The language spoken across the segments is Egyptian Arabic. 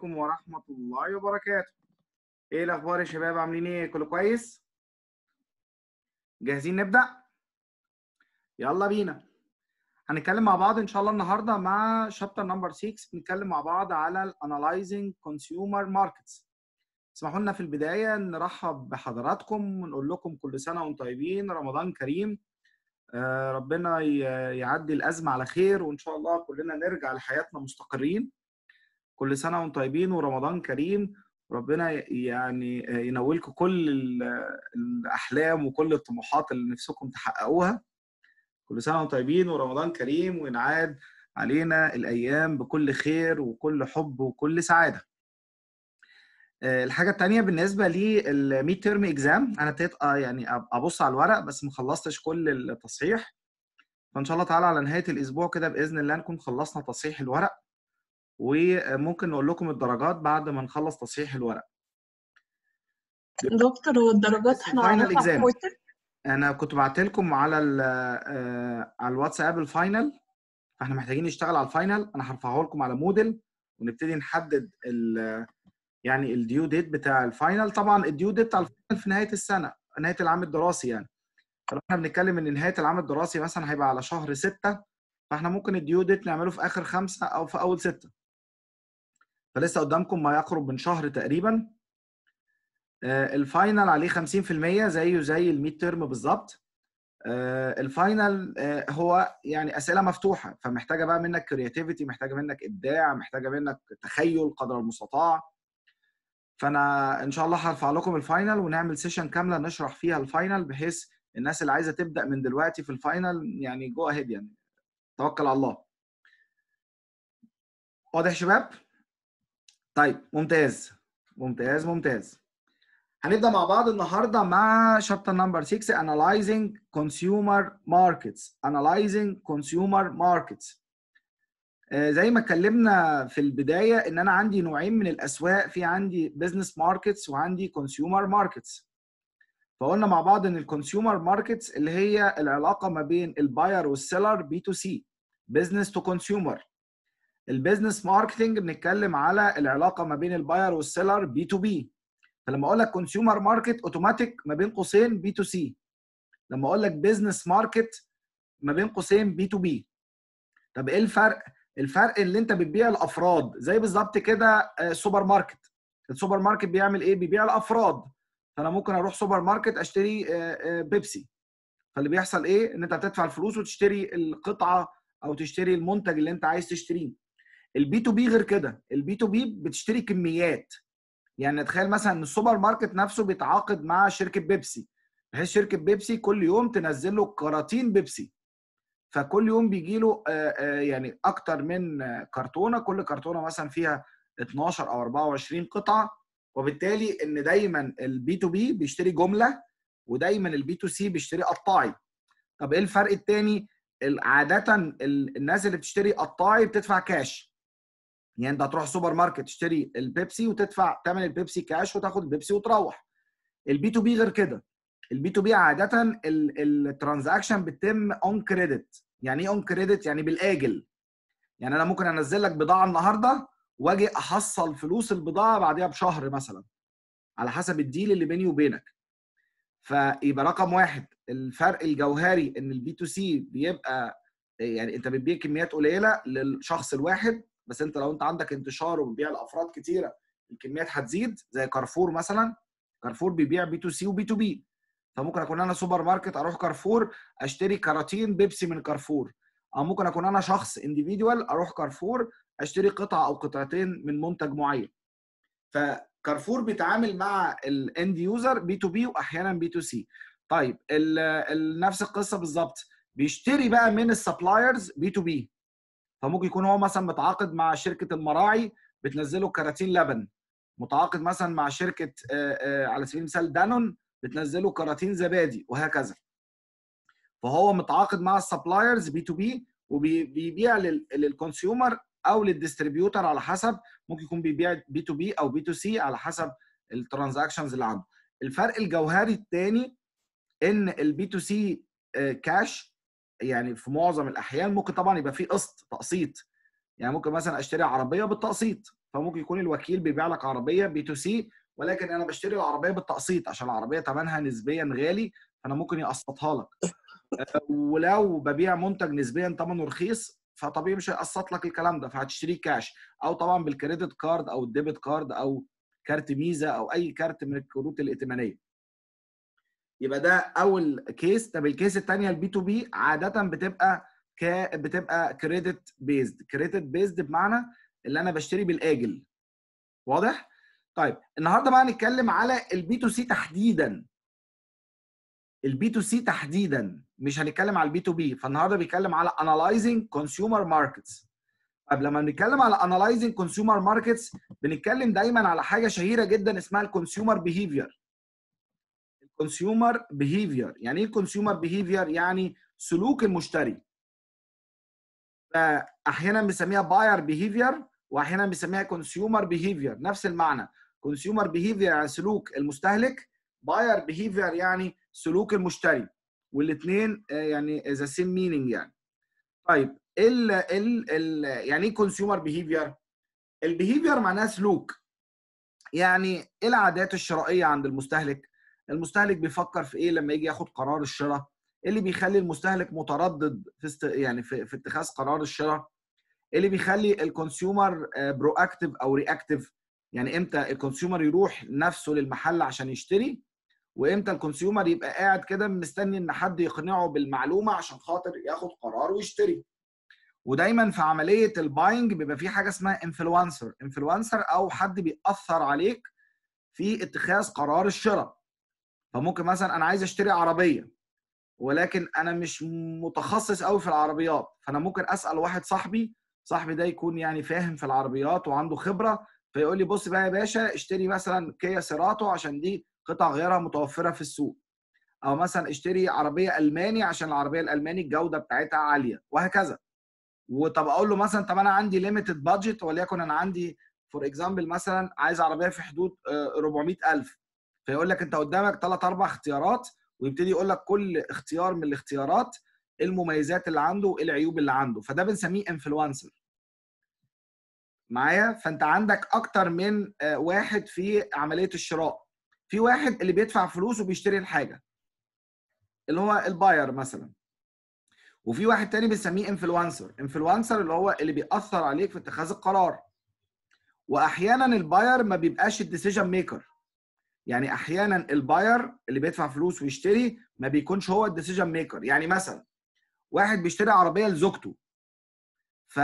عليكم ورحمة الله وبركاته ايه الاخبار يا شباب عاملين ايه كله كويس جاهزين نبدأ يلا بينا هنتكلم مع بعض ان شاء الله النهارده مع شابتر نمبر 6 بنتكلم مع بعض على الانالايزنج كونسيومر ماركتس اسمحوا لنا في البدايه نرحب بحضراتكم ونقول لكم كل سنه وانتم طيبين رمضان كريم آه، ربنا ي- يعدي الازمه على خير وان شاء الله كلنا نرجع لحياتنا مستقرين كل سنه وانتم طيبين ورمضان كريم ربنا ي- يعني ينولكم كل ال- الاحلام وكل الطموحات اللي نفسكم تحققوها كل سنه وانتم طيبين ورمضان كريم وينعاد علينا الايام بكل خير وكل حب وكل سعاده آه، الحاجه التانية بالنسبه للميد تيرم اكزام انا ابتديت آه، يعني أب- ابص على الورق بس ما خلصتش كل التصحيح فان شاء الله تعالى على نهايه الاسبوع كده باذن الله نكون خلصنا تصحيح الورق وممكن نقول لكم الدرجات بعد ما نخلص تصحيح الورق دكتور والدرجات بس احنا final هنرفع exam. تويتر انا كنت بعت لكم على ال آه، على الواتساب الفاينل فاحنا محتاجين نشتغل على الفاينل انا هرفعه لكم على موديل ونبتدي نحدد ال يعني الديو ديت بتاع الفاينل طبعا الديو ديت بتاع الفاينل في نهايه السنه نهايه العام الدراسي يعني فلو احنا بنتكلم ان نهايه العام الدراسي مثلا هيبقى على شهر ستة فاحنا ممكن الديو ديت نعمله في اخر خمسة او في اول ستة فلسه قدامكم ما يقرب من شهر تقريبا آه، الفاينل عليه 50% زيه زي الميد تيرم بالظبط آه، الفاينل آه، هو يعني اسئله مفتوحه فمحتاجه بقى منك كرياتيفيتي محتاجه منك ابداع محتاجه منك تخيل قدر المستطاع فانا ان شاء الله هرفع لكم الفاينل ونعمل سيشن كامله نشرح فيها الفاينل بحيث الناس اللي عايزه تبدا من دلوقتي في الفاينل يعني جو اهيد يعني توكل على الله واضح يا شباب طيب ممتاز ممتاز ممتاز هنبدا مع بعض النهارده مع شابتر نمبر 6 analyzing consumer markets analyzing consumer markets آه، زي ما اتكلمنا في البدايه ان انا عندي نوعين من الاسواق في عندي بزنس ماركتس وعندي كونسيومر ماركتس فقلنا مع بعض ان الكونسيومر ماركتس اللي هي العلاقه ما بين الباير والسيلر بي تو سي بزنس تو كونسيومر البيزنس ماركتنج بنتكلم على العلاقه ما بين الباير والسيلر بي تو بي فلما اقول لك كونسيومر ماركت اوتوماتيك ما بين قوسين بي تو سي لما اقول لك بزنس ماركت ما بين قوسين بي تو بي طب ايه الفرق الفرق اللي انت بتبيع الافراد زي بالظبط كده آه، سوبر ماركت السوبر ماركت بيعمل ايه بيبيع الافراد فانا ممكن اروح سوبر ماركت اشتري آه، آه، بيبسي فاللي بيحصل ايه ان انت بتدفع الفلوس وتشتري القطعه او تشتري المنتج اللي انت عايز تشتريه البي تو بي غير كده البي تو بي بتشتري كميات يعني تخيل مثلا ان السوبر ماركت نفسه بيتعاقد مع شركه بيبسي بحيث شركه بيبسي كل يوم تنزل له كراتين بيبسي فكل يوم بيجي له يعني اكتر من آه، كرتونه كل كرتونه مثلا فيها 12 او 24 قطعه وبالتالي ان دايما البي تو بي بيشتري جمله ودايما البي تو سي بيشتري قطاعي طب ايه الفرق التاني عاده ال- الناس اللي بتشتري قطاعي بتدفع كاش يعني انت هتروح سوبر ماركت تشتري البيبسي وتدفع ثمن البيبسي كاش وتاخد البيبسي وتروح البي تو بي غير كده البي تو بي عاده الترانزاكشن بتتم اون كريدت يعني ايه اون كريدت يعني بالاجل يعني انا ممكن انزل لك بضاعه النهارده واجي احصل فلوس البضاعه بعدها بشهر مثلا على حسب الديل اللي بيني وبينك فيبقى رقم واحد الفرق الجوهري ان البي تو سي بيبقى يعني انت بتبيع كميات قليله للشخص الواحد بس انت لو انت عندك انتشار وبتبيع لافراد كتيره الكميات هتزيد زي كارفور مثلا كارفور بيبيع بي تو سي وبي تو بي فممكن اكون انا سوبر ماركت اروح كارفور اشتري كراتين بيبسي من كارفور او ممكن اكون انا شخص انديفيدوال اروح كارفور اشتري قطعه او قطعتين من منتج معين فكارفور بيتعامل مع الاند يوزر بي تو بي واحيانا بي تو سي طيب ال- ال- نفس القصه بالظبط بيشتري بقى من السبلايرز بي تو بي فممكن يكون هو مثلا متعاقد مع شركه المراعي بتنزله كراتين لبن متعاقد مثلا مع شركه آه، آه، على سبيل المثال دانون بتنزله كراتين زبادي وهكذا فهو متعاقد مع السبلايرز بي تو بي وبيبيع للكونسيومر او للديستريبيوتر على حسب ممكن يكون بيبيع بي تو بي او بي تو سي على حسب الترانزاكشنز اللي عنده الفرق الجوهري الثاني ان البي تو سي كاش يعني في معظم الاحيان ممكن طبعا يبقى فيه قسط تقسيط يعني ممكن مثلا اشتري عربيه بالتقسيط فممكن يكون الوكيل بيبيع لك عربيه بي تو سي ولكن انا بشتري العربيه بالتقسيط عشان العربيه ثمنها نسبيا غالي فانا ممكن يقسطها لك ولو ببيع منتج نسبيا ثمنه رخيص فطبيعي مش هيقسط لك الكلام ده فهتشتريه كاش او طبعا بالكريدت كارد او الديبت كارد او كارت ميزه او اي كارت من الكروت الائتمانيه يبقى ده اول كيس طب الكيس الثانيه البي تو بي عاده بتبقى ك بتبقى كريدت بيزد كريدت بيزد بمعنى اللي انا بشتري بالاجل واضح طيب النهارده بقى هنتكلم على البي تو سي تحديدا البي تو سي تحديدا مش هنتكلم على البي تو بي فالنهارده بيتكلم على انالايزنج كونسيومر ماركتس طب لما بنتكلم على انالايزنج كونسيومر ماركتس بنتكلم دايما على حاجه شهيره جدا اسمها الكونسيومر بيهيفير الكونسيومر بيهيفير يعني ايه الكونسيومر بيهيفير يعني سلوك المشتري فاحيانا بنسميها باير بيهيفير واحيانا بنسميها كونسيومر بيهيفير نفس المعنى كونسيومر بيهيفير يعني سلوك المستهلك باير بيهيفير يعني سلوك المشتري والاثنين يعني ذا سيم مينينج يعني طيب ال ال ال يعني ايه كونسيومر بيهيفير البيهيفير معناها سلوك يعني ايه العادات الشرائيه عند المستهلك المستهلك بيفكر في ايه لما يجي ياخد قرار الشراء ايه اللي بيخلي المستهلك متردد في است... يعني في, في اتخاذ قرار الشراء ايه اللي بيخلي الكونسيومر برو اكتف او رياكتيف يعني امتى الكونسيومر يروح نفسه للمحل عشان يشتري وامتى الكونسيومر يبقى قاعد كده مستني ان حد يقنعه بالمعلومه عشان خاطر ياخد قرار ويشتري ودايما في عمليه الباينج بيبقى في حاجه اسمها انفلونسر انفلونسر او حد بيأثر عليك في اتخاذ قرار الشراء فممكن مثلا انا عايز اشتري عربيه ولكن انا مش متخصص قوي في العربيات فانا ممكن اسال واحد صاحبي صاحبي ده يكون يعني فاهم في العربيات وعنده خبره فيقول لي بص بقى يا باشا اشتري مثلا كيا سيراتو عشان دي قطع غيارها متوفره في السوق او مثلا اشتري عربيه الماني عشان العربيه الالماني الجوده بتاعتها عاليه وهكذا وطب اقول له مثلا طب انا عندي ليميتد بادجت وليكن انا عندي فور اكزامبل مثلا عايز عربيه في حدود 400000 فيقول لك انت قدامك ثلاث اربع اختيارات ويبتدي يقول لك كل اختيار من الاختيارات المميزات اللي عنده وايه العيوب اللي عنده فده بنسميه انفلونسر معايا فانت عندك اكتر من واحد في عمليه الشراء في واحد اللي بيدفع فلوس وبيشتري الحاجه اللي هو الباير مثلا وفي واحد تاني بنسميه انفلونسر انفلونسر اللي هو اللي بيأثر عليك في اتخاذ القرار واحيانا الباير ما بيبقاش الديسيجن ميكر يعني احيانا الباير اللي بيدفع فلوس ويشتري ما بيكونش هو الديسيجن ميكر يعني مثلا واحد بيشتري عربيه لزوجته ف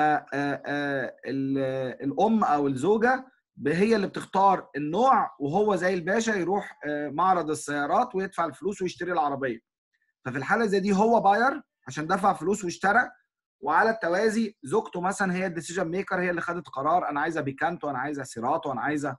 الام او الزوجه هي اللي بتختار النوع وهو زي الباشا يروح معرض السيارات ويدفع الفلوس ويشتري العربيه ففي الحاله زي دي هو باير عشان دفع فلوس واشترى وعلى التوازي زوجته مثلا هي الديسيجن ميكر هي اللي خدت قرار انا عايزه بيكانتو انا عايزه سيراتو انا عايزه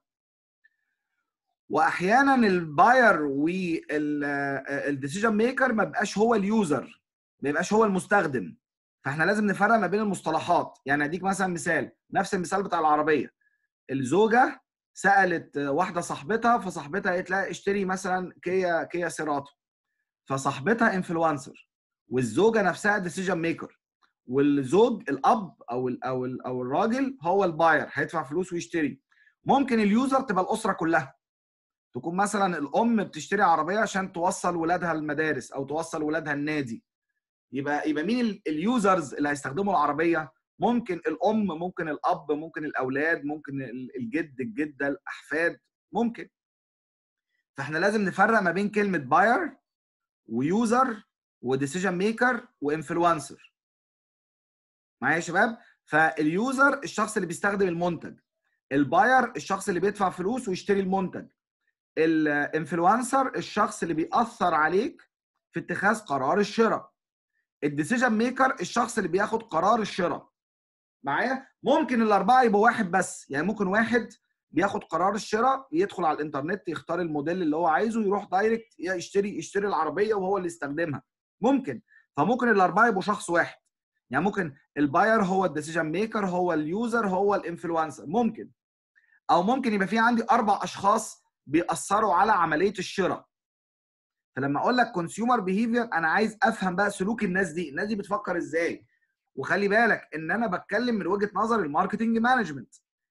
واحيانا الباير والديسيجن ميكر ما بيبقاش هو اليوزر ما بيبقاش هو المستخدم فاحنا لازم نفرق ما بين المصطلحات يعني اديك مثلا مثال نفس المثال بتاع العربيه الزوجه سالت واحده صاحبتها فصاحبتها قالت لها اشتري مثلا كيا كيا سيراتو فصاحبتها انفلونسر والزوجه نفسها ديسيجن ميكر والزوج الاب او ال او ال او الراجل هو الباير هيدفع فلوس ويشتري ممكن اليوزر تبقى الاسره كلها تكون مثلا الام بتشتري عربيه عشان توصل ولادها المدارس او توصل ولادها النادي يبقى يبقى مين اليوزرز اللي هيستخدموا العربيه ممكن الام ممكن الاب ممكن الاولاد ممكن الجد الجده الاحفاد ممكن فاحنا لازم نفرق ما بين كلمه باير ويوزر وديسيجن ميكر وانفلونسر معايا يا شباب فاليوزر الشخص اللي بيستخدم المنتج الباير الشخص اللي بيدفع فلوس ويشتري المنتج الانفلونسر الشخص اللي بيأثر عليك في اتخاذ قرار الشراء الديسيجن ميكر الشخص اللي بياخد قرار الشراء معايا ممكن الاربعه يبقوا واحد بس يعني ممكن واحد بياخد قرار الشراء يدخل على الانترنت يختار الموديل اللي هو عايزه يروح دايركت يشتري يشتري العربيه وهو اللي يستخدمها ممكن فممكن الاربعه يبقوا شخص واحد يعني ممكن الباير هو الديسيجن ميكر هو اليوزر هو الانفلونسر ممكن او ممكن يبقى في عندي اربع اشخاص بيأثروا على عمليه الشراء فلما اقول لك كونسيومر بيهيفير انا عايز افهم بقى سلوك الناس دي الناس دي بتفكر ازاي وخلي بالك ان انا بتكلم من وجهه نظر الماركتنج مانجمنت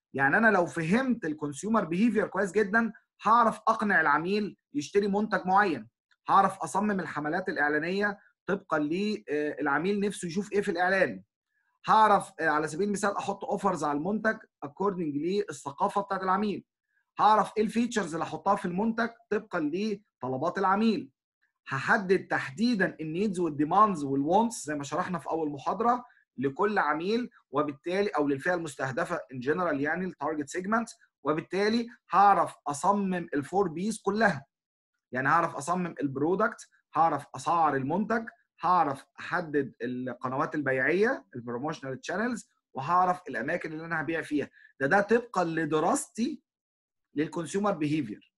يعني انا لو فهمت الكونسيومر بيهيفير كويس جدا هعرف اقنع العميل يشتري منتج معين هعرف اصمم الحملات الاعلانيه طبقا للعميل نفسه يشوف ايه في الاعلان هعرف على سبيل المثال احط اوفرز على المنتج اكوردنج للثقافه بتاعت العميل هعرف ايه الفيتشرز اللي احطها في المنتج طبقا لطلبات العميل هحدد تحديدا النيدز والديماندز والوانتس زي ما شرحنا في اول محاضره لكل عميل وبالتالي او للفئه المستهدفه ان جنرال يعني التارجت سيجمنت وبالتالي هعرف اصمم الفور بيز كلها يعني هعرف اصمم البرودكت هعرف اسعر المنتج هعرف احدد القنوات البيعيه البروموشنال تشانلز وهعرف الاماكن اللي انا هبيع فيها ده ده طبقا لدراستي للكونسيومر بيهيفير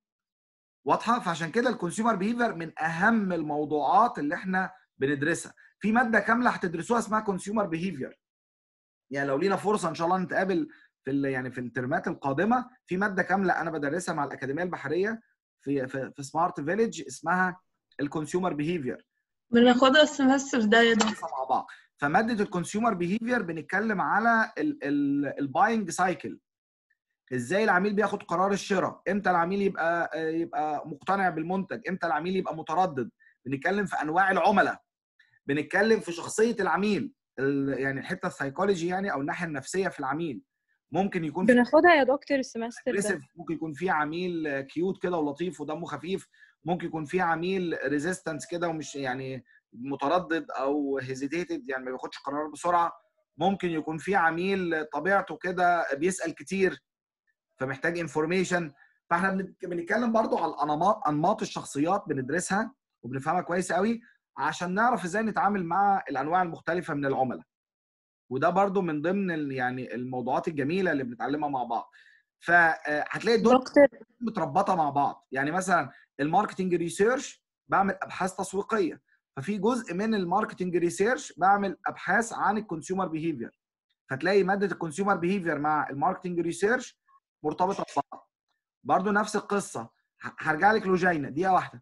واضحه فعشان كده الكونسيومر بيهيفير من اهم الموضوعات اللي احنا بندرسها في ماده كامله هتدرسوها اسمها كونسيومر بيهيفير يعني لو لينا فرصه ان شاء الله نتقابل في يعني في الترمات القادمه في ماده كامله انا بدرسها مع الاكاديميه البحريه في في, في سمارت فيليج اسمها الكونسيومر بيهيفير بناخدها السمستر ده يا دكتور مع بعض فماده الكونسيومر بيهيفير بنتكلم على الباينج سايكل ازاي العميل بياخد قرار الشراء امتى العميل يبقى يبقى مقتنع بالمنتج امتى العميل يبقى متردد بنتكلم في انواع العملاء بنتكلم في شخصيه العميل يعني الحته السايكولوجي يعني او الناحيه النفسيه في العميل ممكن يكون بناخدها يا دكتور السمستر ده ممكن يكون في عميل كيوت كده ولطيف ودمه خفيف ممكن يكون في عميل ريزيستنس كده ومش يعني متردد او هيزيتيتد يعني ما بياخدش قرار بسرعه ممكن يكون في عميل طبيعته كده بيسال كتير فمحتاج انفورميشن فاحنا بنتكلم برضو على الانماط انماط الشخصيات بندرسها وبنفهمها كويس قوي عشان نعرف ازاي نتعامل مع الانواع المختلفه من العملاء وده برضو من ضمن يعني الموضوعات الجميله اللي بنتعلمها مع بعض فهتلاقي دول متربطه مع بعض يعني مثلا الماركتنج ريسيرش بعمل ابحاث تسويقيه ففي جزء من الماركتنج ريسيرش بعمل ابحاث عن الكونسيومر بيهيفير فتلاقي ماده الكونسيومر بيهيفير مع الماركتنج ريسيرش مرتبطه ببعض برضو نفس القصه هرجع لك لوجينا دقيقه واحده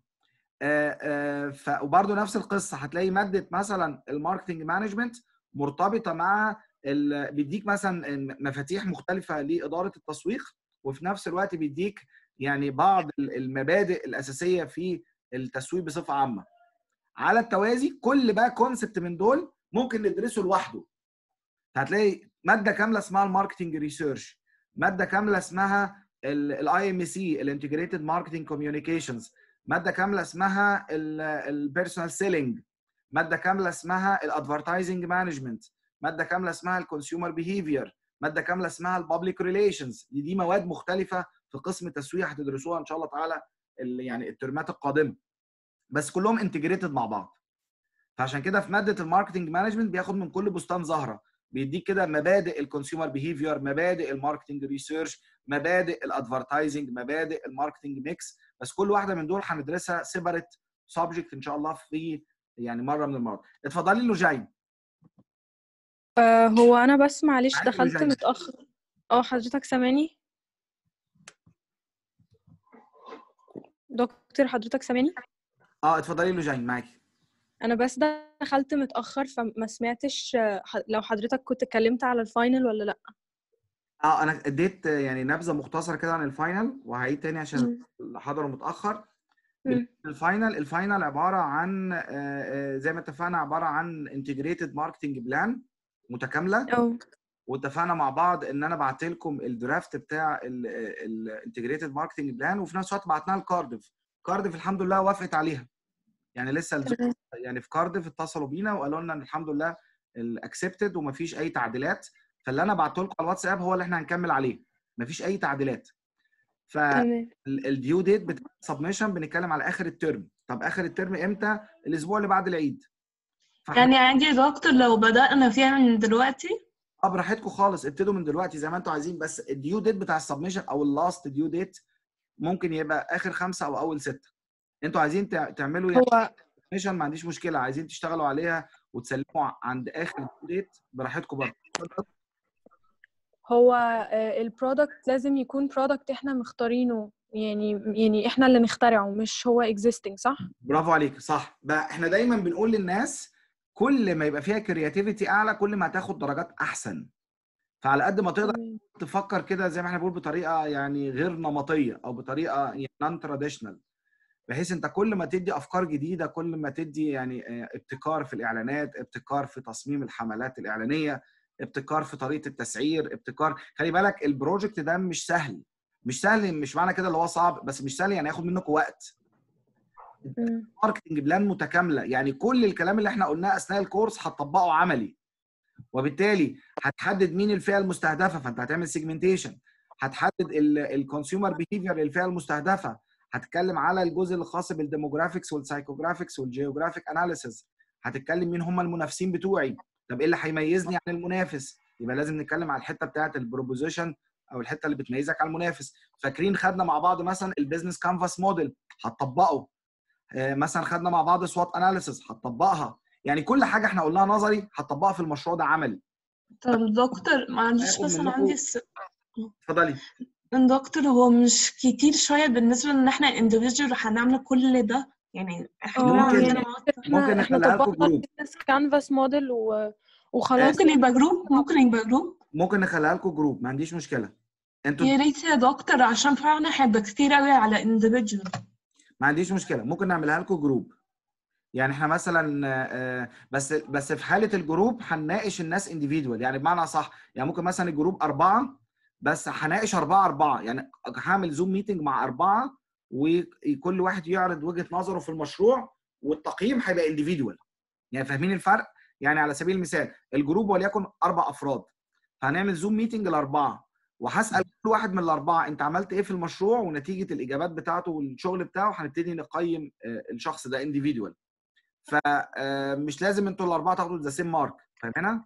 ف وبرضه نفس القصه هتلاقي ماده مثلا الماركتنج مانجمنت مرتبطه مع بيديك مثلا مفاتيح مختلفه لاداره التسويق وفي نفس الوقت بيديك يعني بعض المبادئ الاساسيه في التسويق بصفه عامه على التوازي كل بقى كونسبت من دول ممكن ندرسه لوحده هتلاقي ماده كامله اسمها الماركتنج ريسيرش ماده كامله اسمها الاي ام سي الانتجريتد ماركتنج كوميونيكيشنز ماده كامله اسمها البيرسونال سيلينج ماده كامله اسمها الادفرتايزنج مانجمنت ماده كامله اسمها الكونسيومر بيهيفير ماده كامله اسمها البابليك ريليشنز دي, دي مواد مختلفه في قسم التسويق هتدرسوها ان شاء الله تعالى يعني الترمات القادمه بس كلهم انتجريتد مع بعض فعشان كده في ماده الماركتنج مانجمنت بياخد من كل بستان زهره بيديك كده مبادئ الكونسيومر بيهيفير مبادئ الماركتنج ريسيرش مبادئ الادفرتايزنج مبادئ الماركتنج ميكس بس كل واحده من دول هندرسها سيبريت سبجكت ان شاء الله في يعني مره من المرات اتفضلي لوجين آه هو انا بس معلش دخلت متاخر اه حضرتك سامعني دكتور حضرتك سامعني اه اتفضلي لوجين معاكي انا بس دخلت متاخر فما سمعتش لو حضرتك كنت اتكلمت على الفاينل ولا لا اه انا اديت يعني نبذه مختصره كده عن الفاينل وهعيد تاني عشان اللي حضروا متاخر الفاينل الفاينل عباره عن زي ما اتفقنا عباره عن انتجريتد ماركتنج بلان متكامله أو. واتفقنا مع بعض ان انا بعت لكم الدرافت بتاع الانتجريتد ماركتنج بلان وفي نفس الوقت بعتناها لكاردف كاردف الحمد لله وافقت عليها يعني لسه يعني في كاردف اتصلوا بينا وقالوا لنا ان الحمد لله الاكسبتد ومفيش اي تعديلات فاللي انا بعته لكم على الواتساب هو اللي احنا هنكمل عليه مفيش اي تعديلات فالديو ديت بتاع السبمشن بنتكلم على اخر الترم طب اخر الترم امتى الاسبوع اللي بعد العيد يعني عندي يا دكتور لو بدانا فيها من دلوقتي اه براحتكم خالص ابتدوا من دلوقتي زي ما انتوا عايزين بس الديو ديت بتاع السبمشن او اللاست ديو ديت ممكن يبقى اخر خمسه او اول سته انتوا عايزين تعملوا هو يعني ما عنديش مشكله عايزين تشتغلوا عليها وتسلموا عند اخر الديو ديت براحتكم برضه هو البرودكت لازم يكون برودكت احنا مختارينه يعني يعني احنا اللي نخترعه مش هو existing صح؟ برافو عليك صح بقى احنا دايما بنقول للناس كل ما يبقى فيها كرياتيفيتي اعلى كل ما هتاخد درجات احسن فعلى قد ما تقدر تفكر كده زي ما احنا بنقول بطريقه يعني غير نمطيه او بطريقه نون تراديشنال بحيث انت كل ما تدي افكار جديده كل ما تدي يعني آه، ابتكار في الاعلانات ابتكار في تصميم الحملات الاعلانيه ابتكار في طريقه التسعير ابتكار خلي بالك البروجكت ده مش سهل مش سهل مش معنى كده اللي هو صعب بس مش سهل يعني ياخد منكم وقت مم. ماركتنج بلان متكامله يعني كل الكلام اللي احنا قلناه اثناء الكورس هتطبقه عملي وبالتالي هتحدد مين الفئه المستهدفه فانت هتعمل سيجمنتيشن هتحدد الكونسيومر بيهيفير للفئه المستهدفه هتتكلم على الجزء الخاص بالديموجرافيكس والسايكوجرافيكس والجيوغرافيك اناليسيز هتتكلم مين هم المنافسين بتوعي طب ايه اللي هيميزني عن المنافس يبقى لازم نتكلم على الحته بتاعه البروبوزيشن او الحته اللي بتميزك عن المنافس فاكرين خدنا مع بعض مثلا البيزنس كانفاس موديل هتطبقه آه، مثلا خدنا مع بعض سوات اناليسيس هتطبقها يعني كل حاجه احنا قلناها نظري هتطبقها في المشروع ده عملي طب دكتور معلش هاخد بس انا منكم- عندي س... اتفضلي دكتور هو مش كتير شوية بالنسبة ان احنا individual هنعمل كل ده يعني احنا اه ممكن- عندنا احنا ممكن احنا نخليها لكم طبقنا جروب. البيزنس كانفاس موديل و... وخلاص ممكن يبقى جروب ممكن يبقى جروب ممكن نخليها لكم جروب ما عنديش مشكله انتوا يا ريت يا دكتور عشان فعلا هيبقى كتير قوي على individual ما عنديش مشكله ممكن نعملها لكم جروب يعني احنا مثلا آه، بس بس في حاله الجروب هنناقش الناس انديفيدوال يعني بمعنى صح يعني ممكن مثلا الجروب اربعه بس هناقش اربعه اربعه يعني هعمل زوم ميتنج مع اربعه وكل واحد يعرض وجهه نظره في المشروع والتقييم هيبقى انديفيدوال يعني فاهمين الفرق؟ يعني على سبيل المثال الجروب وليكن اربع افراد فهنعمل زوم ميتنج الاربعه وهسال كل واحد من الاربعه انت عملت ايه في المشروع ونتيجه الاجابات بتاعته والشغل بتاعه هنبتدي نقيم آه، الشخص ده انديفيدوال فمش لازم انتوا الاربعه تاخدوا ذا سيم مارك فاهمينها؟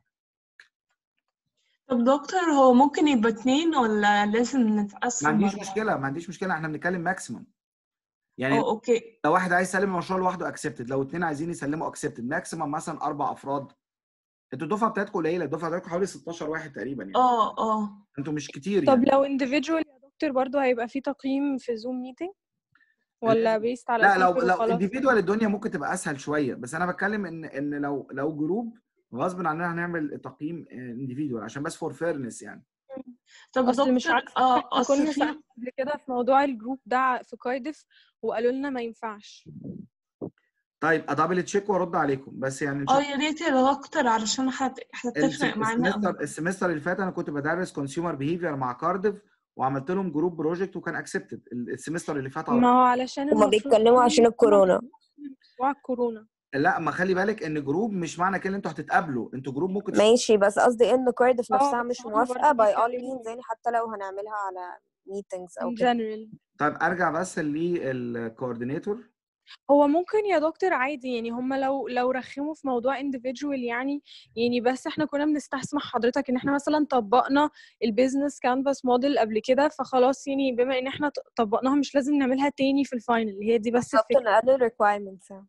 طب دكتور هو ممكن يبقى اتنين ولا لازم ما نتقسم عنديش برضه؟ مشكله ما عنديش مشكله احنا بنتكلم ماكسيمم يعني اه اوكي لو واحد عايز يسلم المشروع لوحده اكسبتد لو اتنين عايزين يسلموا اكسبتد ماكسيمم مثلا اربع افراد انتوا الدفعه بتاعتكم قليله الدفعه بتاعتكم حوالي 16 واحد تقريبا يعني اه اه انتوا مش كتير طب يعني لو individual يا دكتور برضو هيبقى في تقييم في زوم ميتنج ولا بيست على لا لو البيبر لو وخلاص؟ انديفيدوال الدنيا ممكن تبقى اسهل شويه بس انا بتكلم ان ان لو لو جروب غصب عننا هنعمل تقييم انديفيدوال عشان بس فور فيرنس يعني طب اصل مش دكتور عارفه اه احنا اصل كنا في سألنا قبل كده في موضوع الجروب ده في كارديف وقالوا لنا ما ينفعش طيب ادبل تشيك وارد عليكم بس يعني ان شاء اه يا ريت يا دكتور علشان هت- هتفرق معانا السمستر قوي السمستر اللي فات انا كنت بدرس كونسيومر بيهيفير مع كارديف وعملت لهم جروب بروجكت وكان اكسبتد السمستر اللي فات على ما هو علشان هما المفروض بيتكلموا عشان هما الكورونا. موضوع الكورونا لا ما خلي بالك ان جروب مش معنى كده ان انتوا هتتقابلوا انتوا جروب ممكن تش- ماشي بس قصدي ان كارديف اه نفسها بس مش هما موافقة برضه باي اول بيتكلموا مينز يعني حتى لو هنعملها على meetings او in كده general طيب ارجع بس للكوردينيتور هو ممكن يا دكتور عادي يعني هم لو لو رخموا في موضوع individual يعني يعني بس احنا كنا بنستسمح حضرتك ان احنا مثلا طبقنا البيزنس كانفاس موديل قبل كده فخلاص يعني بما ان احنا ط- طبقناها مش لازم نعملها تاني في الفاينل هي دي بس بالظبط الفكرة نقلل requirements يعني.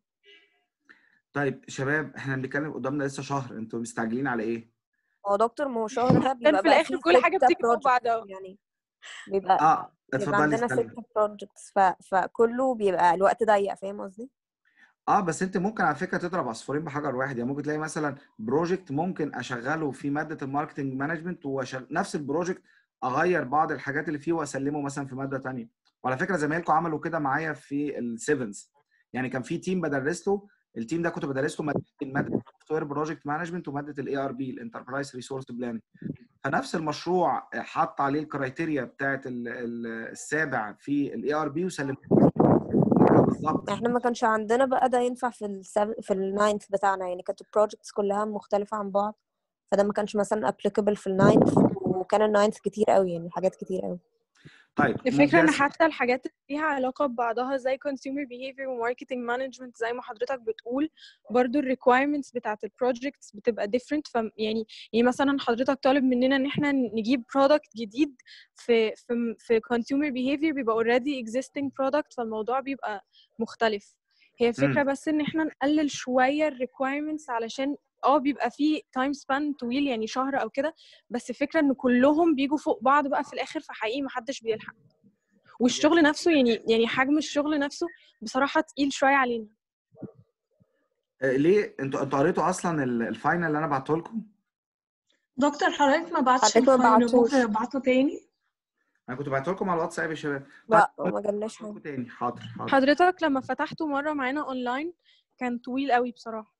طيب شباب احنا بنتكلم قدامنا لسه شهر انتوا مستعجلين على ايه؟ هو دكتور ما هو شهر ده كان بيبقى في بقى الاخر فيه كل حاجة ستة بتيجي فوق projects بعضها يعني بيبقى اه بيبقى اتفضلي عندنا استني ست projects ف... فكله بيبقى الوقت ضيق فاهم قصدي؟ اه بس انت ممكن على فكره تضرب عصفورين بحجر واحد يعني ممكن تلاقي مثلا بروجكت ممكن اشغله في ماده الماركتنج مانجمنت ونفس البروجكت اغير بعض الحاجات اللي فيه واسلمه مثلا في ماده تانية وعلى فكره زمايلكم عملوا كده معايا في السيفنز يعني كان في تيم بدرس له التيم ده كنت بدرس له مادتين ماده سوفت وير بروجكت مانجمنت وماده الاي ار بي الانتربرايز ريسورس بلان فنفس المشروع حط عليه الكرايتيريا بتاعت ال- ال- السابع في الاي ار بي وسلمته بالظبط احنا ما كانش عندنا بقى ده ينفع في السب... في الناينث بتاعنا يعني كانت البروجكتس كلها مختلفة عن بعض فده ما كانش مثلا applicable في الناينث وكان الناينث كتير قوي يعني حاجات كتير قوي طيب الفكرة ان ممتاز. حتى الحاجات اللي ليها علاقة ببعضها زي consumer behavior و marketing management زي ما حضرتك بتقول برضو ال requirements بتاعت ال projects بتبقى different ف يعني يعني مثلا حضرتك طالب مننا ان احنا نجيب product جديد في في في consumer behavior بيبقى already existing product فالموضوع بيبقى مختلف هي الفكرة بس ان احنا نقلل شوية ال requirements علشان اه بيبقى فيه تايم سبان طويل يعني شهر او كده بس الفكره ان كلهم بيجوا فوق بعض بقى في الاخر فحقيقي محدش بيلحق والشغل نفسه يعني يعني حجم الشغل نفسه بصراحه تقيل شويه علينا آه، ليه انتوا انتوا قريتوا اصلا ال- الفاينل اللي انا بعته لكم دكتور حضرتك ما بعتش حضرتك ما الفايل بعتوش. ممكن ابعته تاني انا كنت بعته لكم على الواتساب يا شباب لا ما جالناش حاجة لكم تاني حاضر حاضر حضرتك لما فتحته مرة معانا اونلاين كان طويل قوي بصراحة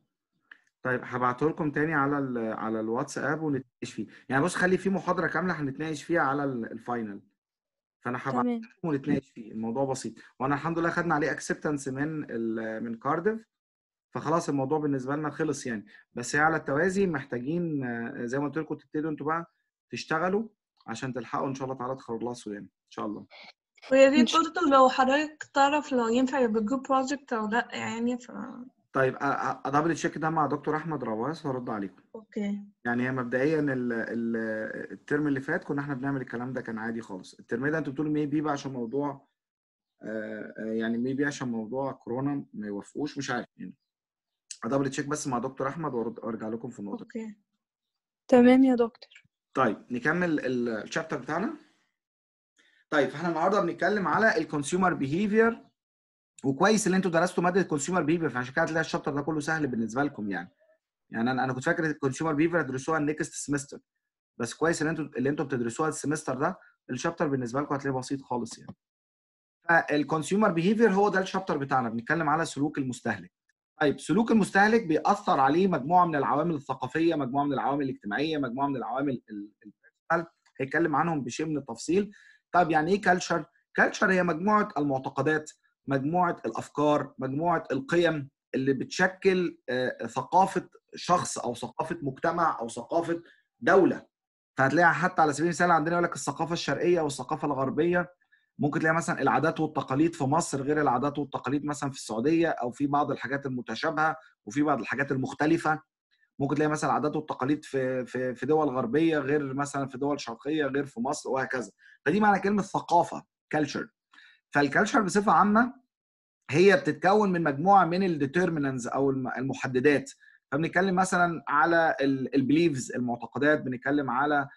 طيب هبعته لكم تاني على ال على الواتساب ونتناقش فيه يعني بص خلي في محاضره كامله هنتناقش فيها على ال- الفاينل فانا هبعت تمام لكم ونتناقش فيه الموضوع بسيط وانا الحمد لله خدنا عليه اكسبتنس من ال- من كارديف فخلاص الموضوع بالنسبه لنا خلص يعني بس هي على التوازي محتاجين آه، زي ما قلت لكم تبتدوا انتوا بقى تشتغلوا عشان تلحقوا ان شاء الله تعالى تخلصوا يعني ان شاء الله ويا ريت مش- برضه لو حضرتك تعرف لو ينفع يبقى جروب بروجكت او لا يعني ف طيب ادبل تشيك ده مع دكتور احمد رواس وارد عليكم اوكي يعني هي مبدئيا ال- ال- الترم اللي فات كنا احنا بنعمل الكلام ده كان عادي خالص الترم ده انتوا بتقولوا مي بي بقى عشان موضوع آه، آه، يعني مي بي عشان موضوع كورونا ما يوافقوش مش عارف يعني ادبل تشيك بس مع دكتور احمد وارد وارجع لكم في النقطه دي. اوكي تمام يا دكتور طيب نكمل الشابتر بتاعنا طيب فاحنا النهارده بنتكلم على الكونسيومر بيهيفير وكويس ان انتوا درستوا ماده الكونسيومر بيهيفير فعشان كده هتلاقي الشابتر ده كله سهل بالنسبه لكم يعني يعني انا انا كنت فاكر الكونسيومر بيهيفير هتدرسوها النكست سمستر بس كويس ان انتوا اللي انتوا بتدرسوها السمستر ده الشابتر بالنسبه لكم هتلاقيه بسيط خالص يعني فالكونسيومر بيهيفير هو ده الشابتر بتاعنا بنتكلم على سلوك المستهلك طيب سلوك المستهلك بيأثر عليه مجموعه من العوامل الثقافيه مجموعه من العوامل الاجتماعيه مجموعه من العوامل ال- البيرسونال هيتكلم عنهم بشيء من التفصيل طيب يعني ايه كالتشر كالتشر هي مجموعه المعتقدات مجموعه الافكار مجموعه القيم اللي بتشكل آه، ثقافه شخص او ثقافه مجتمع او ثقافه دوله فهتلاقي حتى على سبيل المثال عندنا يقول لك الثقافه الشرقيه والثقافه الغربيه ممكن تلاقي مثلا العادات والتقاليد في مصر غير العادات والتقاليد مثلا في السعوديه او في بعض الحاجات المتشابهه وفي بعض الحاجات المختلفه ممكن تلاقي مثلا العادات والتقاليد في في في دول غربيه غير مثلا في دول شرقيه غير في مصر وهكذا فدي معنى كلمه ثقافه كلتشر فالكالتشر بصفه عامه هي بتتكون من مجموعه من الديترمينانز او الم- المحددات فبنتكلم مثلا على البليفز المعتقدات بنتكلم على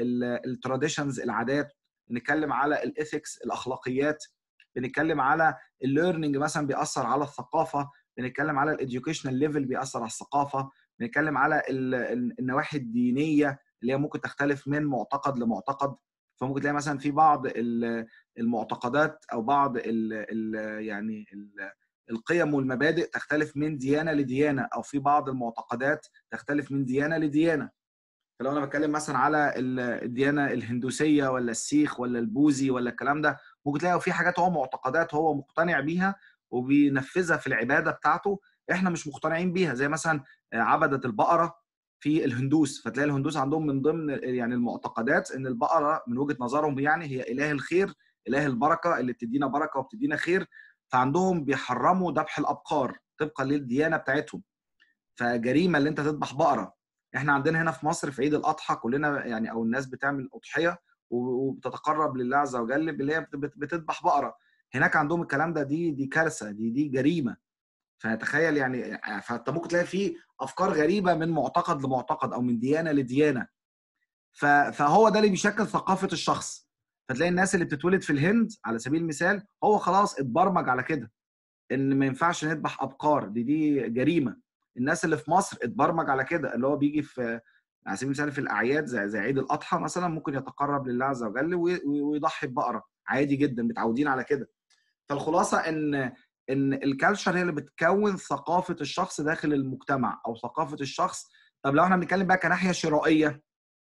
التراديشنز العادات بنتكلم على الاثكس الاخلاقيات بنتكلم على الليرنينج مثلا بيأثر على الثقافه بنتكلم على الاديوكيشنال ليفل بيأثر على الثقافه بنتكلم على ال- ال- النواحي الدينيه اللي هي ممكن تختلف من معتقد لمعتقد فممكن تلاقي مثلا في بعض ال- المعتقدات او بعض ال ال يعني ال القيم والمبادئ تختلف من ديانه لديانه او في بعض المعتقدات تختلف من ديانه لديانه فلو انا بتكلم مثلا على ال- الديانه الهندوسيه ولا السيخ ولا البوذي ولا الكلام ده ممكن تلاقي في حاجات هو معتقدات هو مقتنع بيها وبينفذها في العباده بتاعته احنا مش مقتنعين بيها زي مثلا عبده البقره في الهندوس فتلاقي الهندوس عندهم من ضمن يعني المعتقدات ان البقره من وجهه نظرهم يعني هي اله الخير اله البركه اللي بتدينا بركه وبتدينا خير فعندهم بيحرموا ذبح الابقار طبقا للديانه بتاعتهم فجريمه اللي انت تذبح بقره احنا عندنا هنا في مصر في عيد الاضحى كلنا يعني او الناس بتعمل اضحيه وبتتقرب لله عز وجل اللي هي بت- بت- بتذبح بقره هناك عندهم الكلام ده دي دي كارثه دي دي جريمه فتخيل يعني فانت ممكن تلاقي في افكار غريبه من معتقد لمعتقد او من ديانه لديانه ف- فهو ده اللي بيشكل ثقافه الشخص فتلاقي الناس اللي بتتولد في الهند على سبيل المثال هو خلاص اتبرمج على كده ان ما ينفعش نذبح ابقار دي دي جريمه الناس اللي في مصر اتبرمج على كده اللي هو بيجي في على سبيل المثال في الاعياد زي زي عيد الاضحى مثلا ممكن يتقرب لله عز وجل وي- وي- ويضحي ببقره عادي جدا متعودين على كده فالخلاصه ان ان الكالتشر هي اللي بتكون ثقافه الشخص داخل المجتمع او ثقافه الشخص طب لو احنا بنتكلم بقى كناحيه شرائيه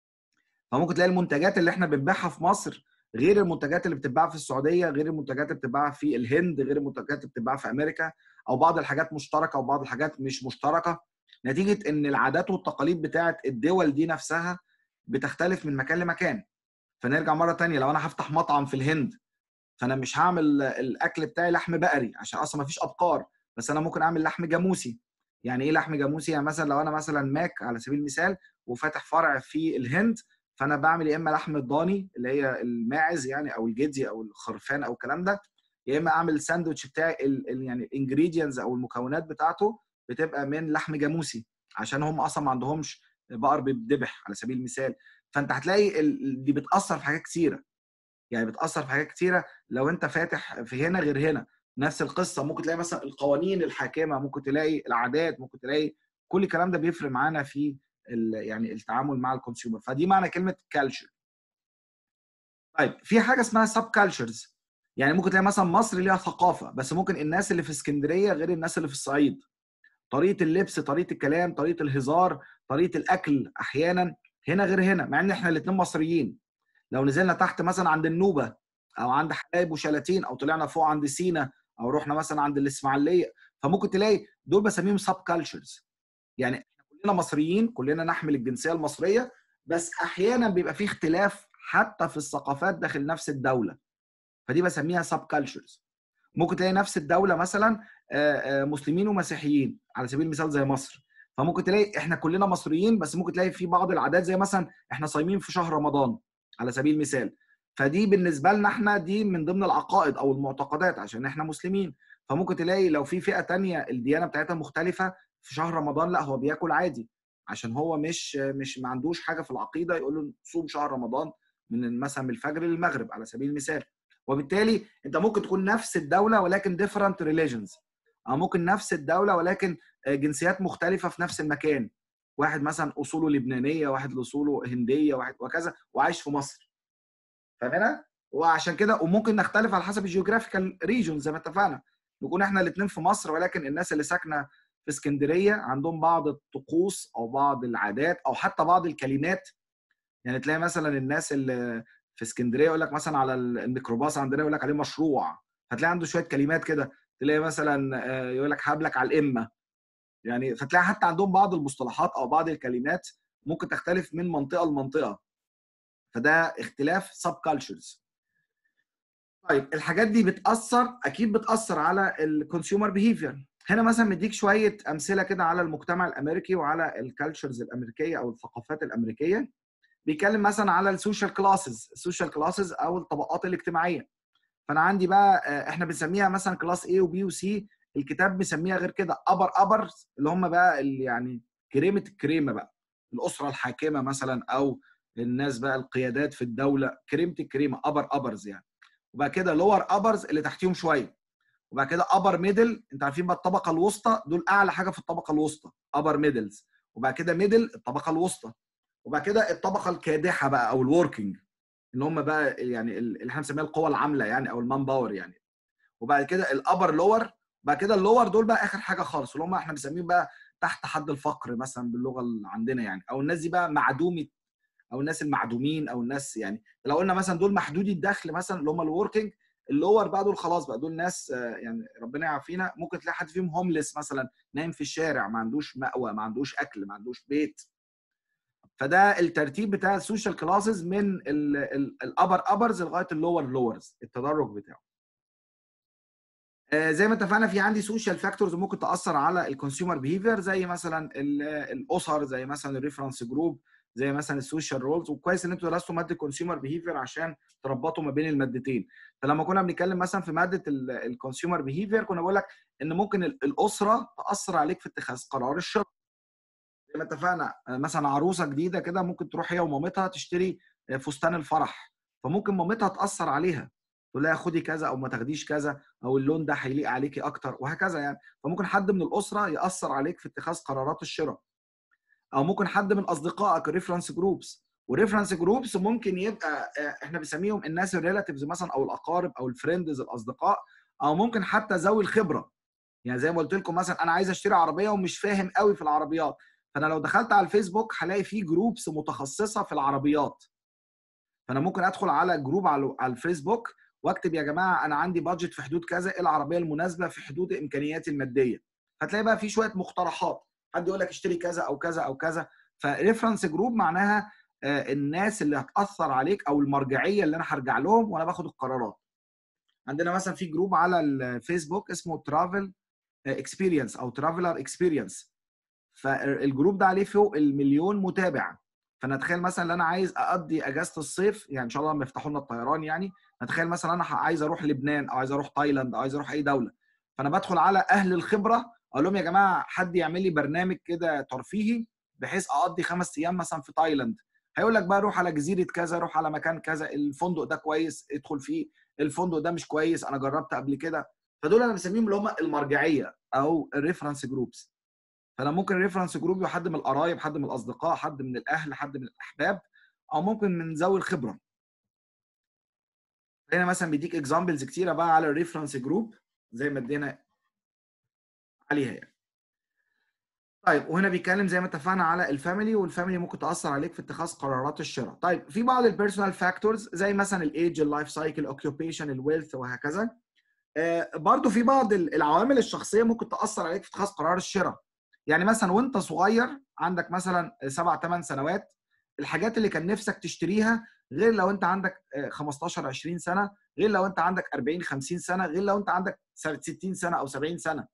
فممكن تلاقي المنتجات اللي احنا بنبيعها في مصر غير المنتجات اللي بتتباع في السعوديه غير المنتجات اللي بتتباع في الهند غير المنتجات اللي بتتباع في امريكا او بعض الحاجات مشتركه وبعض الحاجات مش مشتركه نتيجه ان العادات والتقاليد بتاعه الدول دي نفسها بتختلف من مكان لمكان فنرجع مره تانية لو انا هفتح مطعم في الهند فانا مش هعمل الاكل بتاعي لحم بقري عشان اصلا ما فيش ابقار بس انا ممكن اعمل لحم جاموسي يعني ايه لحم جاموسي يعني مثلا لو انا مثلا ماك على سبيل المثال وفاتح فرع في الهند فانا بعمل يا اما لحم الضاني اللي هي الماعز يعني او الجدي او الخرفان او الكلام ده يا اما اعمل الساندوتش بتاعي ال ال يعني الانجريدينتس او المكونات بتاعته بتبقى من لحم جاموسي عشان هم اصلا ما عندهمش بقر بيتذبح على سبيل المثال فانت هتلاقي ال- دي بتاثر في حاجات كتيره يعني بتاثر في حاجات كتيره لو انت فاتح في هنا غير هنا نفس القصه ممكن تلاقي مثلا القوانين الحاكمه ممكن تلاقي العادات ممكن تلاقي كل الكلام ده بيفرق معانا في ال يعني التعامل مع الكونسيومر فدي معنى كلمه كالتشر طيب في حاجه اسمها سب كالتشرز يعني ممكن تلاقي مثلا مصر ليها ثقافه بس ممكن الناس اللي في اسكندريه غير الناس اللي في الصعيد طريقه اللبس طريقه الكلام طريقه الهزار طريقه الاكل احيانا هنا غير هنا مع ان احنا الاثنين مصريين لو نزلنا تحت مثلا عند النوبه او عند حلايب وشلاتين او طلعنا فوق عند سينا او رحنا مثلا عند الاسماعيليه فممكن تلاقي دول بسميهم سب كالتشرز يعني احنا كلنا مصريين كلنا نحمل الجنسيه المصريه بس احيانا بيبقى في اختلاف حتى في الثقافات داخل نفس الدوله فدي بسميها سب كالتشرز ممكن تلاقي نفس الدوله مثلا مسلمين ومسيحيين على سبيل المثال زي مصر فممكن تلاقي احنا كلنا مصريين بس ممكن تلاقي في بعض العادات زي مثلا احنا صايمين في شهر رمضان على سبيل المثال فدي بالنسبه لنا احنا دي من ضمن العقائد او المعتقدات عشان احنا مسلمين فممكن تلاقي لو في فئه تانية الديانه بتاعتها مختلفه في شهر رمضان لا هو بياكل عادي عشان هو مش مش ما عندوش حاجه في العقيده يقول له صوم شهر رمضان من مثلا من الفجر للمغرب على سبيل المثال وبالتالي انت ممكن تكون نفس الدوله ولكن different religions او ممكن نفس الدوله ولكن جنسيات مختلفه في نفس المكان واحد مثلا اصوله لبنانيه واحد اصوله هنديه واحد وكذا وعايش في مصر فاهمنا وعشان كده وممكن نختلف على حسب الجيوغرافيكال ريجون زي ما اتفقنا نكون احنا الاثنين في مصر ولكن الناس اللي ساكنه في اسكندريه عندهم بعض الطقوس او بعض العادات او حتى بعض الكلمات يعني تلاقي مثلا الناس اللي في اسكندريه يقول لك مثلا على الميكروباص عندنا يقول لك عليه مشروع فتلاقي عنده شويه كلمات كده تلاقي مثلا يقول لك هقابلك على الامه يعني فتلاقي حتى عندهم بعض المصطلحات او بعض الكلمات ممكن تختلف من منطقه لمنطقه فده اختلاف سب كالتشرز طيب الحاجات دي بتاثر اكيد بتاثر على الكونسيومر بيهيفير هنا مثلا مديك شويه امثله كده على المجتمع الامريكي وعلى الكالتشرز الامريكيه او الثقافات الامريكيه بيتكلم مثلا على السوشيال كلاسز السوشيال كلاسز او الطبقات الاجتماعيه فانا عندي بقى احنا بنسميها مثلا كلاس A وبي وسي الكتاب بيسميها غير كده ابر ابر اللي هم بقى اللي يعني كريمه الكريمه بقى الاسره الحاكمه مثلا او الناس بقى القيادات في الدوله كريمه الكريمه ابر ابرز يعني وبعد كده لور ابرز اللي تحتيهم شويه وبعد كده ابر ميدل انت عارفين بقى الطبقه الوسطى دول اعلى حاجه في الطبقه الوسطى ابر ميدلز وبعد كده ميدل الطبقه الوسطى وبعد كده الطبقه الكادحه بقى او الوركينج اللي هم بقى يعني اللي احنا بنسميها القوى العامله يعني او المان باور يعني وبعد كده الابر لور بعد كده اللور دول بقى اخر حاجه خالص اللي هم احنا بنسميهم بقى تحت حد الفقر مثلا باللغه اللي عندنا يعني او الناس دي بقى معدومه او الناس المعدومين او الناس يعني لو قلنا مثلا دول محدودي الدخل مثلا اللي هم الوركينج اللور بقى دول خلاص بقى دول ناس يعني ربنا يعافينا ممكن تلاقي حد فيهم هومليس مثلا نايم في الشارع ما عندوش مأوى ما عندوش اكل ما عندوش بيت فده الترتيب بتاع السوشيال كلاسز من الابر ابرز لغايه اللور لورز التدرج بتاعه زي ما اتفقنا في عندي سوشيال فاكتورز ممكن تاثر على الكونسيومر بيهيفير زي مثلا الاسر زي مثلا الريفرنس جروب زي مثلا السوشيال رولز وكويس ان انتوا درستوا ماده كونسيومر بيهيفير عشان تربطوا ما بين المادتين فلما كنا بنتكلم مثلا في ماده الكونسيومر بيهيفير كنا بقول لك ان ممكن الاسره تاثر عليك في اتخاذ قرار الشراء زي ما اتفقنا مثلا عروسه جديده كده ممكن تروح هي ومامتها تشتري فستان الفرح فممكن مامتها تاثر عليها تقول لها خدي كذا او ما تاخديش كذا او اللون ده هيليق عليكي اكتر وهكذا يعني فممكن حد من الاسره ياثر عليك في اتخاذ قرارات الشراء او ممكن حد من اصدقائك ريفرنس جروبس وريفرنس جروبس ممكن يبقى احنا بنسميهم الناس الريلاتيفز مثلا او الاقارب او الفريندز الاصدقاء او ممكن حتى ذوي الخبره يعني زي ما قلت لكم مثلا انا عايز اشتري عربيه ومش فاهم قوي في العربيات فانا لو دخلت على الفيسبوك هلاقي فيه جروبس متخصصه في العربيات فانا ممكن ادخل على جروب على الفيسبوك واكتب يا جماعه انا عندي بادجت في حدود كذا ايه العربيه المناسبه في حدود امكانياتي الماديه هتلاقي بقى في شويه مقترحات حد يقول لك اشتري كذا او كذا او كذا فريفرنس جروب معناها الناس اللي هتاثر عليك او المرجعيه اللي انا هرجع لهم وانا باخد القرارات عندنا مثلا في جروب على الفيسبوك اسمه ترافل اكسبيرينس او ترافلر اكسبيرينس فالجروب ده عليه فوق المليون متابع فانا اتخيل مثلا ان انا عايز اقضي اجازه الصيف يعني ان شاء الله لما يفتحوا لنا الطيران يعني نتخيل مثلا انا عايز اروح لبنان او عايز اروح تايلاند او عايز اروح اي دوله فانا بدخل على اهل الخبره اقول لهم يا جماعه حد يعمل لي برنامج كده ترفيهي بحيث اقضي خمس ايام مثلا في تايلاند هيقول لك بقى روح على جزيره كذا روح على مكان كذا الفندق ده كويس ادخل فيه الفندق ده مش كويس انا جربت قبل كده فدول انا بسميهم اللي هم المرجعيه او الريفرنس جروبس فانا ممكن الريفرنس جروب يبقى حد من القرايب حد من الاصدقاء حد من الاهل حد من الاحباب او ممكن من ذوي الخبره هنا مثلا بيديك اكزامبلز كتيره بقى على الريفرنس جروب زي ما ادينا عليها يعني طيب وهنا بيتكلم زي ما اتفقنا على الفاميلي والفاميلي ممكن تاثر عليك في اتخاذ قرارات الشراء طيب في بعض البيرسونال فاكتورز زي مثلا الايدج اللايف سايكل اوكيوبيشن الويلث وهكذا آه برضو في بعض العوامل الشخصيه ممكن تاثر عليك في اتخاذ قرار الشراء يعني مثلا وانت صغير عندك مثلا سبع ثمان سنوات الحاجات اللي كان نفسك تشتريها غير لو انت عندك 15 20 سنه غير لو انت عندك 40 50 سنه غير لو انت عندك 60 سنه او 70 سنه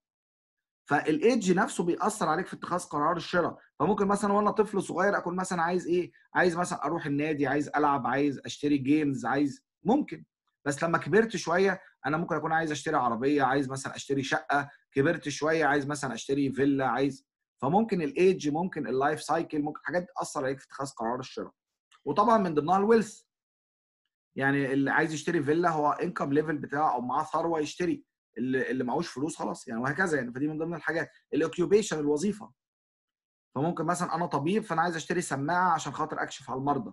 فالايدج نفسه بيأثر عليك في اتخاذ قرار الشراء فممكن مثلا وانا طفل صغير اكون مثلا عايز ايه عايز مثلا اروح النادي عايز العب عايز اشتري جيمز عايز ممكن بس لما كبرت شويه انا ممكن اكون عايز اشتري عربيه عايز مثلا اشتري شقه كبرت شويه عايز مثلا اشتري فيلا عايز فممكن الايدج ممكن اللايف سايكل ممكن حاجات تاثر عليك في اتخاذ قرار الشراء وطبعا من ضمنها الويلث يعني اللي عايز يشتري فيلا هو انكم ليفل بتاعه او معاه ثروه يشتري اللي اللي معهوش فلوس خلاص يعني وهكذا يعني فدي من ضمن الحاجات الاوكيوبيشن الوظيفه فممكن مثلا انا طبيب فانا عايز اشتري سماعه عشان خاطر اكشف على المرضى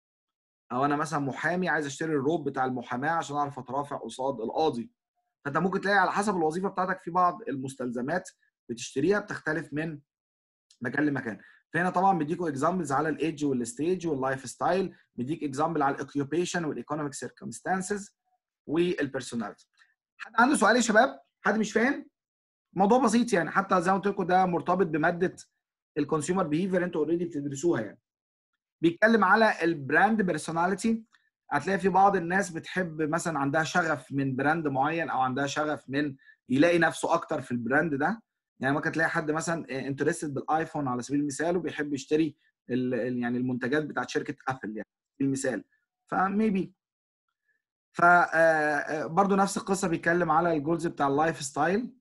او انا مثلا محامي عايز اشتري الروب بتاع المحاماه عشان اعرف اترافع قصاد القاضي فانت ممكن تلاقي على حسب الوظيفه بتاعتك في بعض المستلزمات بتشتريها بتختلف من مكان لمكان فهنا طبعا بيديكوا اكزامبلز على الايدج والستيج واللايف ستايل بيديك اكزامبل على الاوكيوبيشن والايكونوميك سيركمستانسز والبيرسوناليتي حد عنده سؤال يا شباب حد مش فاهم موضوع بسيط يعني حتى زي ما قلت لكم ده مرتبط بماده الكونسيومر بيهيفير انتوا اوريدي بتدرسوها يعني بيتكلم على البراند بيرسوناليتي هتلاقي في بعض الناس بتحب مثلا عندها شغف من براند معين او عندها شغف من يلاقي نفسه اكتر في البراند ده يعني ممكن تلاقي حد مثلا انترستد بالايفون على سبيل المثال وبيحب يشتري يعني المنتجات بتاعت شركه ابل يعني المثال فميبي ف برضه نفس القصه بيتكلم على الجولز بتاع اللايف ستايل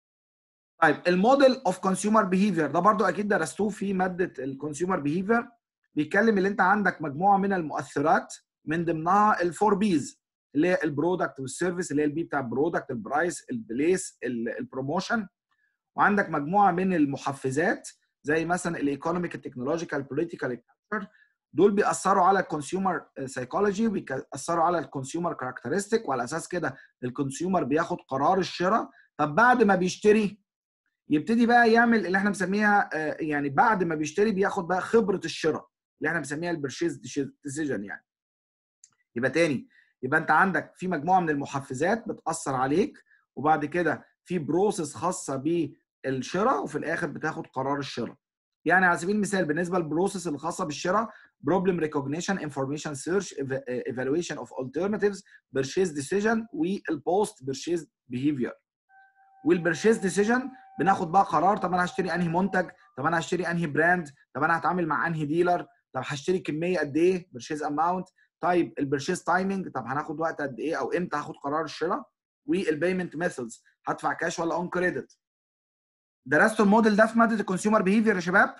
طيب الموديل اوف كونسيومر بيهيفير ده برضه اكيد درستوه في ماده الكونسيومر بيهيفير بيتكلم اللي انت عندك مجموعه من المؤثرات من ضمنها الفور بيز اللي هي البرودكت والسيرفيس اللي هي البي بتاع البرودكت البرايس البليس البروموشن وعندك مجموعه من المحفزات زي مثلا الايكونوميك التكنولوجيكال البوليتيكال دول بيأثروا على الكونسيومر سايكولوجي بيأثروا على الكونسيومر كاركترستيك وعلى اساس كده الكونسيومر بياخد قرار الشراء طب بعد ما بيشتري يبتدي بقى يعمل اللي احنا بنسميها يعني بعد ما بيشتري بياخد بقى خبره الشراء اللي احنا بنسميها البرشيز ديسيجن يعني يبقى تاني يبقى انت عندك في مجموعه من المحفزات بتاثر عليك وبعد كده في بروسيس خاصه بالشراء وفي الاخر بتاخد قرار الشراء يعني على سبيل المثال بالنسبه للبروسيس الخاصه بالشراء بروبلم ريكوجنيشن انفورميشن سيرش ايفالويشن اوف alternatives بيرشيز ديسيجن والبوست بيرشيز بيهيفير والبيرشيز ديسيجن بناخد بقى قرار طب انا هشتري انهي منتج طب انا هشتري انهي براند طب انا هتعامل مع انهي ديلر طب هشتري كميه قد ايه بيرشيز اماونت طيب البيرشيز تايمنج طب هناخد وقت قد ايه او امتى هاخد قرار الشراء والبيمنت ميثودز هدفع كاش ولا اون كريدت درستوا الموديل ده في ماده الكونسيومر بيهيفير يا شباب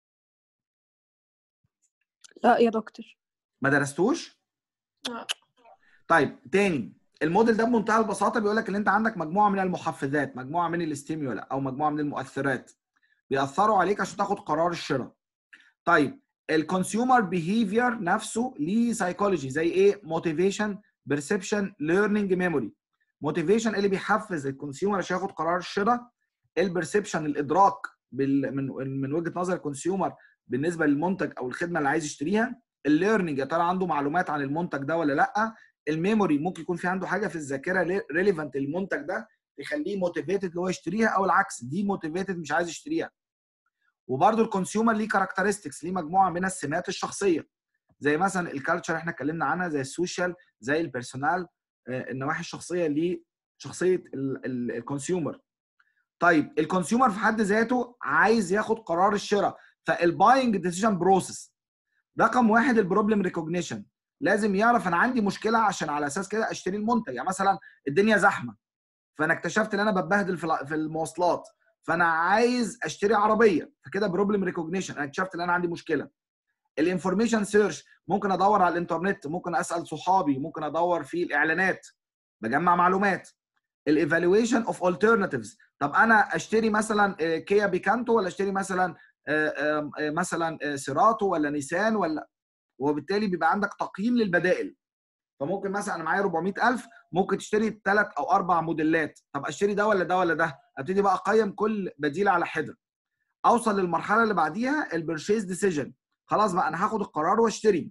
لا يا دكتور ما درستوش لا. طيب تاني الموديل ده بمنتهى البساطه بيقول لك ان انت عندك مجموعه من المحفزات مجموعه من الاستيمولا او مجموعه من المؤثرات بيأثروا عليك عشان تاخد قرار الشراء طيب الكونسيومر بيهيفير نفسه ليه سايكولوجي زي ايه موتيفيشن بيرسبشن ليرنينج ميموري موتيفيشن اللي بيحفز الكونسيومر عشان ياخد قرار الشراء البرسبشن الادراك بال... من من وجهه نظر الكونسيومر بالنسبه للمنتج او الخدمه اللي عايز يشتريها الليرنينج يا ترى عنده معلومات عن المنتج ده ولا لا الميموري ممكن يكون في عنده حاجه في الذاكره ريليفنت للمنتج ده تخليه موتيفيتد اللي هو يشتريها او العكس دي موتيفيتد مش عايز يشتريها وبرده الكونسيومر ليه كاركترستكس ليه مجموعه من السمات الشخصيه زي مثلا الكالتشر احنا اتكلمنا عنها زي السوشيال زي البيرسونال النواحي الشخصيه ليه شخصيه الكونسيومر طيب الكونسيومر في حد ذاته عايز ياخد قرار الشراء فالباينج ديسيجن بروسيس رقم واحد البروبلم ريكوجنيشن لازم يعرف انا عندي مشكله عشان على اساس كده اشتري المنتج يعني مثلا الدنيا زحمه فانا اكتشفت ان انا بتبهدل في المواصلات فانا عايز اشتري عربيه فكده بروبلم ريكوجنيشن انا اكتشفت ان انا عندي مشكله الانفورميشن سيرش ممكن ادور على الانترنت ممكن اسال صحابي ممكن ادور في الاعلانات بجمع معلومات الايفالويشن اوف alternatives طب انا اشتري مثلا آه، كيا بيكانتو ولا اشتري مثلا آه، آه، آه، مثلا آه، سيراتو ولا نيسان ولا وبالتالي بيبقى عندك تقييم للبدائل فممكن مثلا انا معايا 400000 ممكن تشتري ثلاث او اربع موديلات طب اشتري ده ولا ده ولا ده ابتدي بقى اقيم كل بديل على حده اوصل للمرحله اللي بعديها البرشيز ديسيجن خلاص بقى انا هاخد القرار واشتري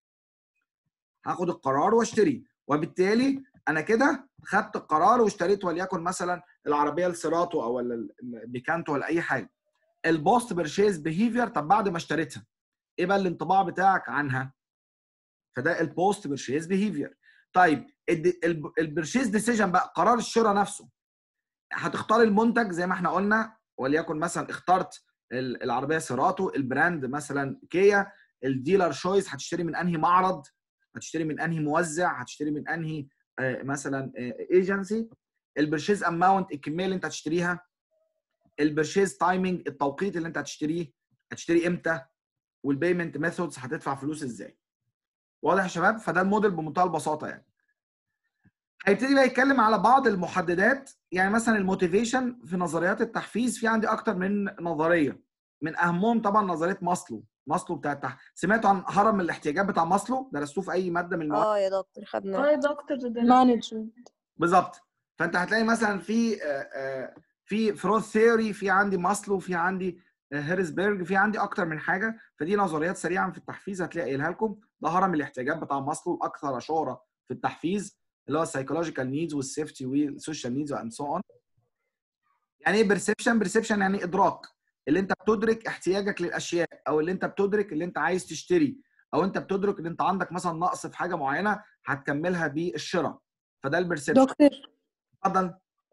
هاخد القرار واشتري وبالتالي انا كده خدت القرار واشتريت وليكن مثلا العربيه السيراتو او ولا البيكانتو ولا اي حاجه البوست برشيز بيهيفير طب بعد ما اشتريتها ايه بقى الانطباع بتاعك عنها فده البوست برشيز بيهيفير طيب البرشيز ديسيجن بقى قرار الشراء نفسه هتختار المنتج زي ما احنا قلنا وليكن مثلا اخترت ال- العربيه سيراتو البراند مثلا كيا الديلر شويس هتشتري من انهي معرض هتشتري من انهي موزع هتشتري من انهي آه، مثلا ايجنسي البرشيز اماونت الكميه اللي انت هتشتريها البرشيز تايمنج التوقيت اللي انت هتشتريه هتشتري امتى والبيمنت ميثودز هتدفع فلوس ازاي واضح يا شباب فده الموديل بمنتهى البساطه يعني هيبتدي بقى يتكلم على بعض المحددات يعني مثلا الموتيفيشن في نظريات التحفيز في عندي اكتر من نظريه من اهمهم طبعا نظريه ماسلو ماسلو بتاع التح... سمعتوا عن هرم الاحتياجات بتاع ماسلو درستوه في اي ماده من المواد اه يا دكتور خدنا اه يا دكتور ده مانجمنت بالظبط فانت هتلاقي مثلا في آه، آه، في فروث ثيوري في عندي ماسلو في عندي آه، هيرسبرج في عندي اكتر من حاجه فدي نظريات سريعا في التحفيز هتلاقي قايلها لكم ده هرم الاحتياجات بتاع ماسلو الاكثر شهره في التحفيز اللي هو السايكولوجيكال نيدز والسيفتي والسوشيال نيدز واند سو اون يعني ايه بيرسبشن بيرسبشن يعني ادراك اللي انت بتدرك احتياجك للاشياء او اللي انت بتدرك اللي انت عايز تشتري او انت بتدرك ان انت عندك مثلا نقص في حاجه معينه هتكملها بالشراء فده البرسبشن دكتور اتفضل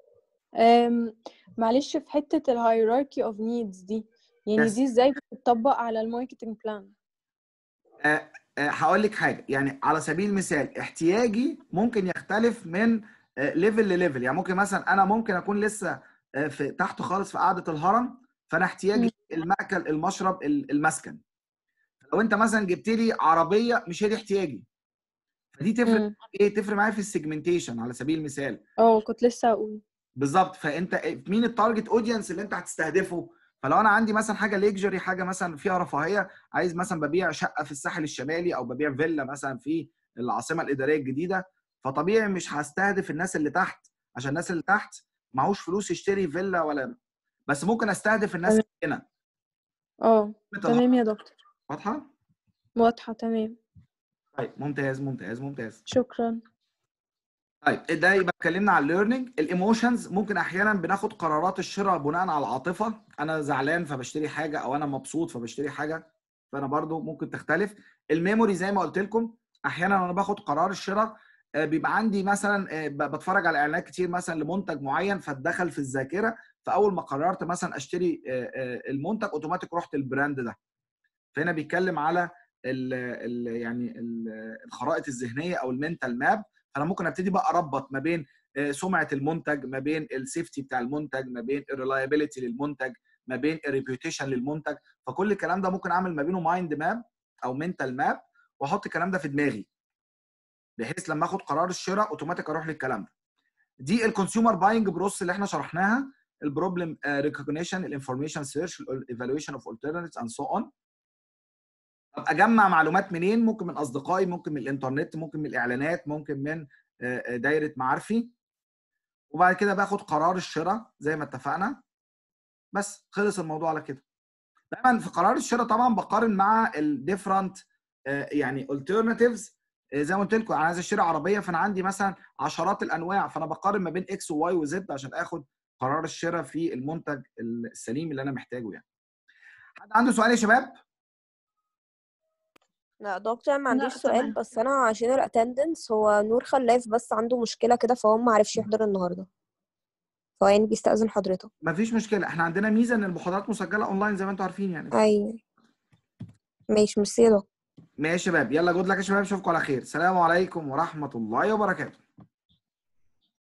أم، معلش في حتة الهيراركي اوف نيدز دي يعني Yes. دي ازاي بتطبق على الماركتنج بلان آه، آه، هقول لك حاجه يعني على سبيل المثال احتياجي ممكن يختلف من ليفل لليفل يعني ممكن مثلا انا ممكن اكون لسه آه، في تحت خالص في قاعده الهرم فانا احتياجي المأكل المشرب ال- المسكن لو انت مثلا جبت لي عربيه مش هي دي احتياجي فدي تفرق مم. ايه تفرق معايا في السيجمنتيشن على سبيل المثال اه كنت لسه هقول بالظبط فانت مين التارجت اودينس اللي انت هتستهدفه فلو انا عندي مثلا حاجه ليكجري حاجه مثلا فيها رفاهيه عايز مثلا ببيع شقه في الساحل الشمالي او ببيع فيلا مثلا في العاصمه الاداريه الجديده فطبيعي مش هستهدف الناس اللي تحت عشان الناس اللي تحت معهوش فلوس يشتري فيلا ولا بس ممكن استهدف الناس اللي هنا اه تمام يا دكتور واضحه واضحة تمام طيب ممتاز ممتاز ممتاز شكرا طيب ده يبقى اتكلمنا على الليرنينج الايموشنز ممكن احيانا بناخد قرارات الشراء بناء على العاطفه انا زعلان فبشتري حاجه او انا مبسوط فبشتري حاجه فانا برضو ممكن تختلف الميموري زي ما قلت لكم احيانا وانا باخد قرار الشراء آه، بيبقى عندي مثلا آه، ب- بتفرج على اعلانات كتير مثلا لمنتج معين فاتدخل في الذاكره فاول ما قررت مثلا اشتري آه، آه، المنتج اوتوماتيك رحت البراند ده فهنا بيتكلم على ال ال يعني ال- الخرائط الذهنيه او المنتال ماب فانا ممكن ابتدي بقى اربط ما بين آه، سمعه المنتج ما بين السيفتي بتاع المنتج ما بين الريلايبيليتي للمنتج ما بين الريبيوتيشن للمنتج فكل الكلام ده ممكن اعمل ما بينه مايند ماب او منتال ماب واحط الكلام ده في دماغي بحيث لما اخد قرار الشراء اوتوماتيك اروح للكلام ده دي الكونسيومر باينج بروس اللي احنا شرحناها البروبلم ريكوجنيشن الانفورميشن سيرش الايفالويشن اوف alternatives اند سو اون اجمع معلومات منين ممكن من اصدقائي ممكن من الانترنت ممكن من الاعلانات ممكن من آه، آه، دايره معارفي وبعد كده باخد قرار الشراء زي ما اتفقنا بس خلص الموضوع على كده دايما في قرار الشراء طبعا بقارن مع الديفرنت يعني alternatives آه، زي ما قلت لكم انا عايز اشتري عربيه فانا عندي مثلا عشرات الانواع فانا بقارن ما بين اكس وواي وزد عشان اخد قرار الشراء في المنتج السليم اللي انا محتاجه يعني حد عنده سؤال يا شباب لا دكتور ما عنديش لا، سؤال تمام. بس انا عشان الاتندنس هو نور خلاف بس عنده مشكلة كده فهو ما عرفش يحضر النهارده فهو يعني بيستأذن حضرتك مفيش مشكله احنا عندنا ميزه ان المحاضرات مسجله اونلاين زي ما انتم عارفين يعني ايوه ماشي ميرسي يا دكتور ماشي يا شباب يلا جود لك يا شباب اشوفكم على خير السلام عليكم ورحمه الله وبركاته